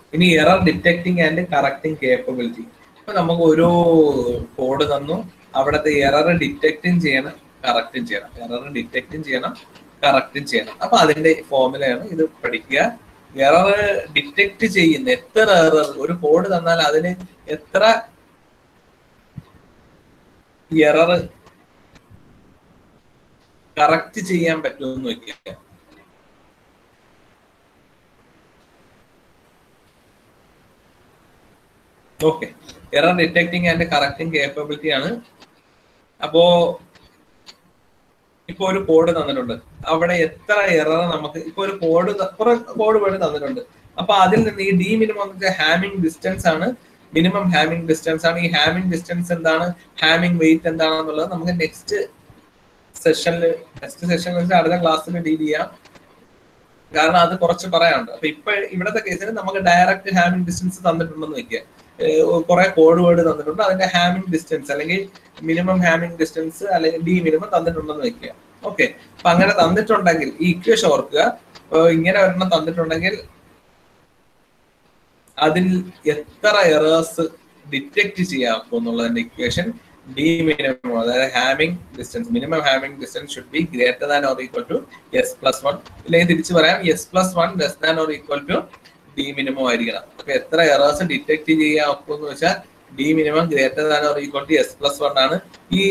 ഇനി error detecting and correcting capability ഇപ്പൊ നമുക്ക് ഒരു കോഡ് തന്നു അവിടത്തെ എറർ ഡിറ്റക്റ്റും ചെയ്യണം കറക്റ്റും ചെയ്യണം എറർ ഡിറ്റക്റ്റും ചെയ്യണം കറക്റ്റും ചെയ്യണം അപ്പൊ അതിന്റെ ഫോർമുലയാണ് ഇത് പഠിക്കുക എറർ ഡിറ്റക്ട് ചെയ്യുന്ന എത്ര എറർ ഒരു കോഡ് തന്നാൽ അതിന് എത്ര എറർ കറക്റ്റ് ചെയ്യാൻ പറ്റുമെന്ന് വെക്കുക okay error detecting and correcting capability ആണ് അപ്പോ ഇപ്പൊ ഒരു കോഡ് തന്നിട്ടുണ്ട് അവിടെ എത്ര എറർ നമുക്ക് ഇപ്പൊ ഒരു കോഡ് കുറെ കോഡ് വേർഡ് തന്നിട്ടുണ്ട് അപ്പൊ അതിൽ നിന്ന് ഈ ഡി മിനിമം ഹാമിംഗ് ഡിസ്റ്റൻസ് ആണ് മിനിമം ഹാമിംഗ് ഡിസ്റ്റൻസ് ആണ് ഈ ഹാമിംഗ് ഡിസ്റ്റൻസ് എന്താണ് ഹാമിംഗ് വെയിറ്റ് എന്താണെന്നുള്ളത് നമുക്ക് നെക്സ്റ്റ് സെഷനിൽ നെക്സ്റ്റ് സെഷനിൽ വെച്ച് അടുത്ത ക്ലാസ്സിൽ ഡീൽ ചെയ്യാം കാരണം അത് കുറച്ച് പറയാനുണ്ട് അപ്പൊ ഇപ്പൊ ഇവിടത്തെ കേസിൽ നമുക്ക് ഡയറക്റ്റ് ഹാമിംഗ് ഡിസ്റ്റൻസ് തന്നിട്ടുണ്ടെന്ന് വെക്കുക കുറെ കോഡ് വേർഡ് തന്നിട്ടുണ്ട് അതിന്റെ ഹാമിംഗ് ഡിസ്റ്റൻസ് അല്ലെങ്കിൽ മിനിമം ഹാമിംഗ് ഡിസ്റ്റൻസ് അല്ലെങ്കിൽ ഡി മിനിമം തന്നിട്ടുണ്ടെന്ന് വെക്കുക ഓക്കെ അപ്പൊ അങ്ങനെ തന്നിട്ടുണ്ടെങ്കിൽ ഈ ഇക്വേഷൻ ഓർക്കുക ഇങ്ങനെ ഒരെണ്ണം തന്നിട്ടുണ്ടെങ്കിൽ അതിൽ എത്ര എറേഴ്സ് ഡിറ്റക്ട് ചെയ്യാം എന്നുള്ളതിന്റെ ഇക്വേഷൻ ഡി മിനിമം അതായത് Hamming distance minimum Hamming distance should be greater than or equal to S plus one ഇല്ലെങ്കിൽ തിരിച്ചു പറയാം S plus one less than or equal to D minimum ആയിരിക്കണം അപ്പൊ എത്ര എറേഴ്സ് ഡിറ്റക്ട് ചെയ്യാൻ ഒക്കെന്ന് വെച്ചാൽ D minimum greater than or equal to S plus one ആണ് ഈ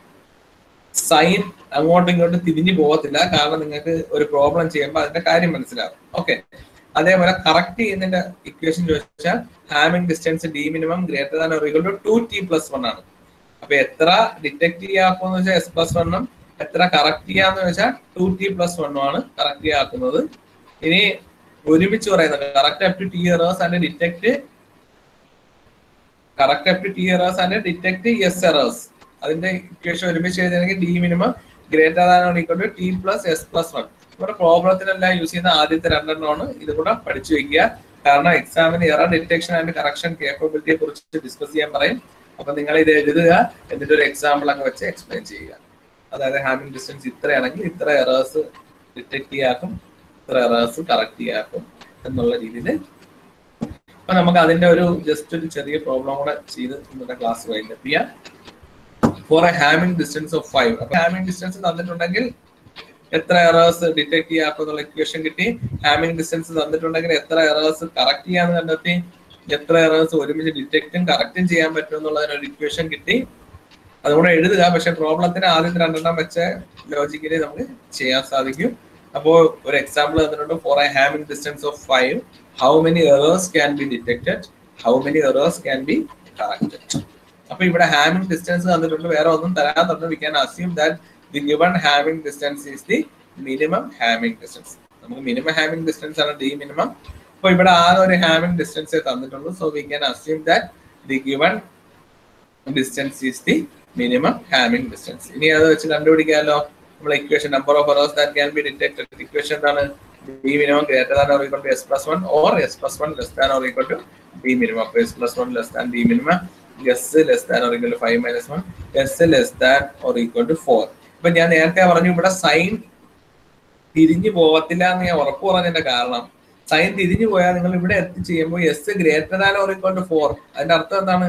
സൈൻ അങ്ങോട്ടും ഇങ്ങോട്ടും തിരിഞ്ഞു പോകത്തില്ല കാരണം നിങ്ങൾക്ക് ഒരു പ്രോബ്ലം ചെയ്യുമ്പോൾ അതിന്റെ കാര്യം മനസ്സിലാവും ഓക്കെ അതേപോലെ കറക്റ്റ് ചെയ്യുന്നതിന്റെ ഇക്വേഷൻ ചോദിച്ചാൽ Hamming distance D minimum greater than or equal to two T plus one ആണ് അപ്പൊ എത്ര ഡിറ്റക്ട് ചെയ്യാക്കുമെന്ന് വെച്ചാൽ എസ് പ്ലസ് വണ്ണും എത്ര കറക്റ്റ് ചെയ്യാന്ന് വെച്ചാൽ ടു ടി പ്ലസ് വണ്ണും ആണ് കറക്റ്റ് ചെയ്യാക്കുന്നത് ഇനി ഒരുമിച്ച് പറയുന്നത് correct up to T errors and detect correct up to T errors and detect S errors അതിന്റെ ഇക്വേഷൻ ഒരുമിച്ച് എഴുതുകയാണെങ്കിൽ D minimum greater than equal to T plus S plus one നമ്മുടെ പ്രോബ്ലത്തിനെല്ലാം യൂസ് ചെയ്യുന്ന ആദ്യത്തെ രണ്ടെണ്ണമാണ് ഇത് കൂടെ പഠിച്ചു വെക്കുക കാരണം എക്സാമിന് എറർ ഡിറ്റക്ഷൻ ആൻഡ് കറക്ഷൻ കേപ്പബിലിറ്റിയെ കുറിച്ച് ഡിസ്കസ് ചെയ്യാൻ പറയും അപ്പൊ നിങ്ങൾ ഇത് എഴുതുക എന്നിട്ട് ഒരു എക്സാമ്പിൾ അങ്ങ് വെച്ച് എക്സ്പ്ലെയിൻ ചെയ്യുക അതായത് ഹാമിംഗ് ഡിസ്റ്റൻസ് ഇത്രയാണെങ്കിൽ ഇത്ര എറേഴ്സ് ഡിറ്റക്ട് ചെയ്യാക്കും ഇത്ര എറേഴ്സ് കറക്റ്റ് ചെയ്യാക്കും എന്നുള്ള രീതിയിൽ അപ്പൊ നമുക്ക് അതിന്റെ ഒരു ജസ്റ്റ് ഒരു ചെറിയ പ്രോബ്ലം കൂടെ ചെയ്ത് ഇന്നത്തെ ക്ലാസ് വൈൻഡപ്പ് ചെയ്യാം for a Hamming distance of five അപ്പൊ ഹാമിംഗ് ഡിസ്റ്റൻസ് തന്നിട്ടുണ്ടെങ്കിൽ എത്ര എറേഴ്സ് ഡിറ്റക്ട് ചെയ്യാം എന്നുള്ള ഇക്വേഷൻ കിട്ടി ഹാമിംഗ് ഡിസ്റ്റൻസ് തന്നിട്ടുണ്ടെങ്കിൽ എത്ര എറേഴ്സ് കറക്റ്റ് ചെയ്യാന്ന് കണ്ടെത്തി എത്ര എറേഴ്സ് ഒരുമിച്ച് ഡിറ്റക്റ്റും കറക്റ്റും ചെയ്യാൻ പറ്റും എന്നുള്ളതിന് ഒരു ഇക്വേഷൻ കിട്ടി അതുകൂടെ എഴുതുക പക്ഷെ പ്രോബ്ലത്തിന് ആദ്യത്തെ രണ്ടെണ്ണം വെച്ച് ലോജിക്കലി നമുക്ക് ചെയ്യാൻ സാധിക്കും അപ്പോൾ ഒരു എക്സാമ്പിൾ തന്നിട്ടുണ്ട് for a Hamming distance of five how many errors can be detected how many errors can be corrected അപ്പൊ ഇവിടെ ഹാമിംഗ് ഡിസ്റ്റൻസ് തന്നിട്ടുണ്ട് വേറെ ഒന്നും തരാത്തുണ്ട് we can assume that the given Hamming distance is the minimum Hamming distance നമുക്ക് minimum Hamming distance ആണ് d minimum അപ്പൊ ഇവിടെ ആ ഒരു ഹാമിംഗ് ഡിസ്റ്റൻസ് തന്നിട്ടുള്ളൂ so we can assume that the given distance is the minimum Hamming distance ഇനി അത് വെച്ച് കണ്ടുപിടിക്കാമല്ലോ നമ്മൾ equation number of errors that can be detected equation എന്താണ് d minimum greater than or equal to S plus one or s plus one less than or equal to D minimum അപ്പൊ s plus one less than d minimum s less than or equal to five minus one s less than or equal to four ഇപ്പൊ ഞാൻ നേരത്തെ പറഞ്ഞു ഇവിടെ sign തിരിഞ്ഞു പോകത്തില്ല എന്ന് ഞാൻ ഉറപ്പ് പറഞ്ഞതിന്റെ കാരണം സൈൻ തിരിഞ്ഞു പോയാൽ നിങ്ങൾ ഇവിടെ എത്തിച്ചെയ്യുമ്പോൾ s greater than or equal to four അതിന്റെ അർത്ഥം എന്താണ്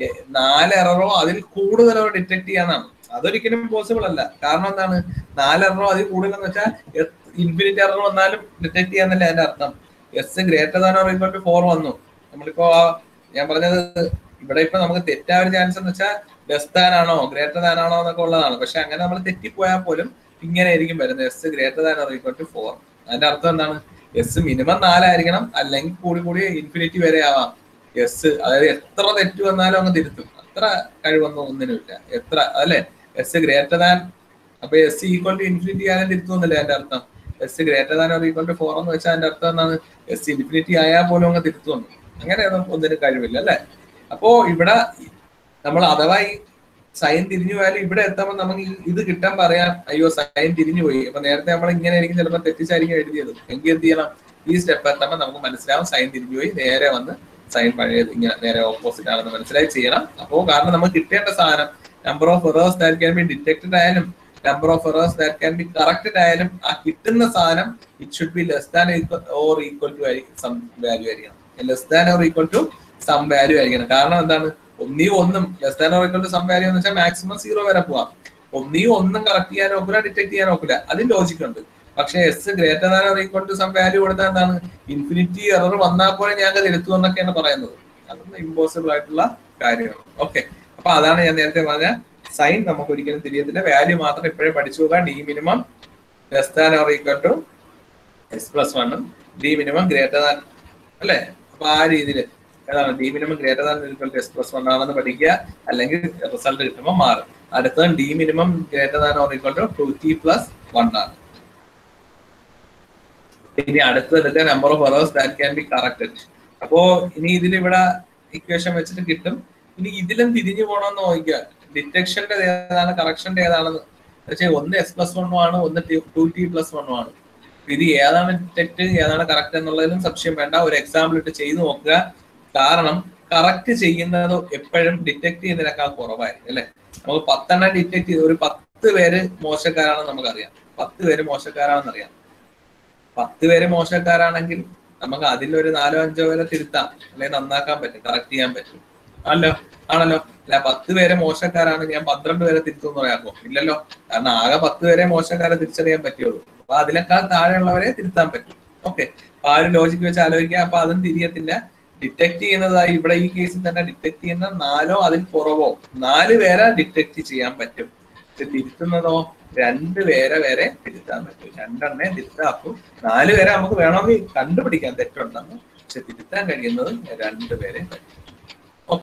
നാല് എററോ അതിൽ കൂടുതലോ ഡിറ്റക്ട് ചെയ്യാന്നാണ് അതൊരിക്കലും പോസിബിൾ അല്ല കാരണം എന്താണ് നാല് എററോ അതിൽ കൂടുതലെന്ന് വെച്ചാൽ ഇൻഫിനിറ്റ് എറർ വന്നാലും ഡിറ്റക്ട് ചെയ്യാന്നല്ല അതിന്റെ അർത്ഥം s greater than or equal to four വന്നു നമ്മളിപ്പോ ഞാൻ പറഞ്ഞത് ഇവിടെ ഇപ്പൊ നമുക്ക് തെറ്റാൻ ഒരു ചാൻസ് എന്ന് വെച്ചാൽ ലെസ് ദാൻ ആണോ ഗ്രേറ്റർ ദാൻ ആണോ എന്നൊക്കെ ഉള്ളതാണ് പക്ഷെ അങ്ങനെ നമ്മൾ തെറ്റിപ്പോയാൽ പോലും ഇങ്ങനെ ആയിരിക്കും വരുന്നത് s greater than or equal to four അതിന്റെ അർത്ഥം എന്താണ് എസ് മിനിമം നാലായിരിക്കണം അല്ലെങ്കിൽ കൂടി കൂടി ഇൻഫിനിറ്റി വരെ ആവാം എസ് അതായത് എത്ര തെറ്റ് വന്നാലും അങ്ങ് തിരുത്തും അത്ര കഴിവൊന്നും ഒന്നിനുമില്ല എത്ര അല്ലെ എസ് ഗ്രേറ്റർ ദാൻ അപ്പൊ എസ് ഈക്വൽ ടു ഇൻഫിനിറ്റി ആയാലും തിരുത്തുന്നില്ല അതിന്റെ അർത്ഥം s greater than or equal to four എന്ന് വെച്ചാൽ അതിന്റെ അർത്ഥം എന്താണ് എസ് ഇൻഫിനിറ്റി ആയാൽ പോലും അങ്ങ് തിരുത്തുന്നു അങ്ങനെയൊന്നും ഒന്നിനും കഴിവില്ല അല്ലെ അപ്പോ ഇവിടെ നമ്മൾ അഥവാ ഈ സൈൻ തിരിഞ്ഞു പോയാലും ഇവിടെ എത്തുമ്പോൾ നമുക്ക് ഇത് കിട്ടാൻ പറയാം അയ്യോ സൈൻ തിരിഞ്ഞു പോയി അപ്പൊ നേരത്തെ നമ്മൾ ഇങ്ങനെ ആയിരിക്കും ചിലപ്പോൾ തെറ്റിച്ചായിരിക്കും എഴുതിയത് എങ്കിൽ എന്ത് ചെയ്യണം ഈ സ്റ്റെപ്പ് എത്തുമ്പോൾ നമുക്ക് മനസ്സിലാവും സൈൻ തിരിഞ്ഞു പോയി നേരെ വന്ന് സൈൻ പഴയത് ഇങ്ങനെ നേരെ ഓപ്പോസിറ്റ് ആണെന്ന് മനസ്സിലായി ചെയ്യണം അപ്പോൾ കാരണം നമുക്ക് കിട്ടേണ്ട സാധനം number of errors that can be detected ആയാലും number of errors that can be corrected ആയാലും ആ കിട്ടുന്ന സാധനം it should be less than or equal to some value ആയിരിക്കണം less than or equal to some value ആയിരിക്കണം കാരണം എന്താണ് ഒന്നീ ഒന്നും less than or equal to some value എന്ന് വെച്ചാൽ മാക്സിമം സീറോ വരെ പോവാം ഒന്നീ ഒന്നും കറക്റ്റ് ചെയ്യാൻ നോക്കില്ല ഡിറ്റക്ട് ചെയ്യാൻ നോക്കില്ല അതിന് ലോജിക് ഉണ്ട് പക്ഷേ s greater than or equal to some value കൊടുത്താൽ എന്താണ് ഇൻഫിനിറ്റി എറർ വന്നാൽ പോലെ ഞാൻ അത് എടുത്തു എന്നൊക്കെയാണ് പറയുന്നത് അതൊന്നും ഇമ്പോസിബിൾ ആയിട്ടുള്ള കാര്യമാണ് ഓക്കെ അപ്പൊ അതാണ് ഞാൻ നേരത്തെ പറഞ്ഞ സൈൻ നമുക്ക് ഒരിക്കലും തിരിയത്തില്ല വാല്യൂ മാത്രം ഇപ്പോഴേ പഠിച്ചു പോകാം d minimum less than or equal to S plus വണ്ണും ഡി മിനിമം ഗ്രേറ്റർ ദാൻ അല്ലേ അപ്പൊ ആ രീതിയിൽ ഏതാണ് d minimum greater than equal to S plus one ആണെന്ന് പഠിക്കുക അല്ലെങ്കിൽ റിസൾട്ട് കിട്ടുമ്പോൾ മാറും അടുത്തത് d minimum greater than or equal to two T plus one ആണ് ഇനി അടുത്തത് number of errors that can be corrected അപ്പോ ഇനി ഇതിൽ ഇവിടെ ഇക്വേഷൻ വെച്ചിട്ട് കിട്ടും ഇനി ഇതിലും തിരിഞ്ഞു പോകണമെന്ന് നോക്കുക ഡിറ്റക്ഷന്റെ ഏതാണ് കറക്ഷന്റെ ഏതാണെന്ന് പക്ഷേ ഒന്ന് എസ് പ്ലസ് വണ്ണും ആണ് ഒന്ന് ടു ടി പ്ലസ് വണ്ണും ആണ് ഇത് ഏതാണ് ഡിറ്റക്ട് ഏതാണ് കറക്റ്റ് എന്നുള്ളതിലും സംശയം വേണ്ട ഒരു എക്സാമ്പിൾ ഇട്ട് ചെയ്തു നോക്കുക കാരണം കറക്റ്റ് ചെയ്യുന്നത് എപ്പോഴും ഡിറ്റക്ട് ചെയ്യുന്നതിനേക്കാൾ കുറവായിരിക്കും അല്ലെ നമുക്ക് പത്തെണ്ണം ഡിറ്റക്ട് ചെയ്ത് ഒരു പത്ത് പേര് മോശക്കാരാണെന്ന് നമുക്കറിയാം പത്ത് പേര് മോശക്കാരാണെന്ന് അറിയാം പത്ത് പേര് മോശക്കാരാണെങ്കിൽ നമുക്ക് അതിലൊരു നാലോ അഞ്ചോ പേരെ തിരുത്താം അല്ലെങ്കിൽ നന്നാക്കാൻ പറ്റും കറക്റ്റ് ചെയ്യാൻ പറ്റും ആണല്ലോ ആണല്ലോ അല്ല പത്ത് പേരെ മോശക്കാരാണ് ഞാൻ പന്ത്രണ്ട് പേരെ തിരുത്തും എന്ന് പറയാമോ ഇല്ലല്ലോ കാരണം ആകെ പത്ത് പേരെ മോശക്കാരെ തിരിച്ചറിയാൻ പറ്റുള്ളൂ അപ്പൊ അതിനേക്കാൾ താഴെയുള്ളവരെ തിരുത്താൻ പറ്റും ഓക്കെ അപ്പൊ ആ ഒരു ലോജിക്ക് വെച്ച് ആലോചിക്കുക അപ്പൊ അതും തിരിയത്തില്ല ഡിറ്റക്ട് ചെയ്യുന്നതായി ഇവിടെ ഈ കേസിൽ തന്നെ ഡിറ്റക്ട് ചെയ്യുന്ന നാലോ അതിൽ കുറവോ നാല് പേരെ ഡിറ്റക്ട് ചെയ്യാൻ പറ്റും ഇത് തിരുത്തുന്നതോ രണ്ട് പേരെ വരെ തിരുത്താൻ പറ്റും രണ്ടെണ്ണേ തിരുത്താക്കും നാല് പേരെ നമുക്ക് വേണമെങ്കിൽ കണ്ടുപിടിക്കാൻ തെറ്റുണ്ടെന്ന് പക്ഷെ തിരുത്താൻ കഴിയുന്നത് രണ്ട് പേരെ പറ്റും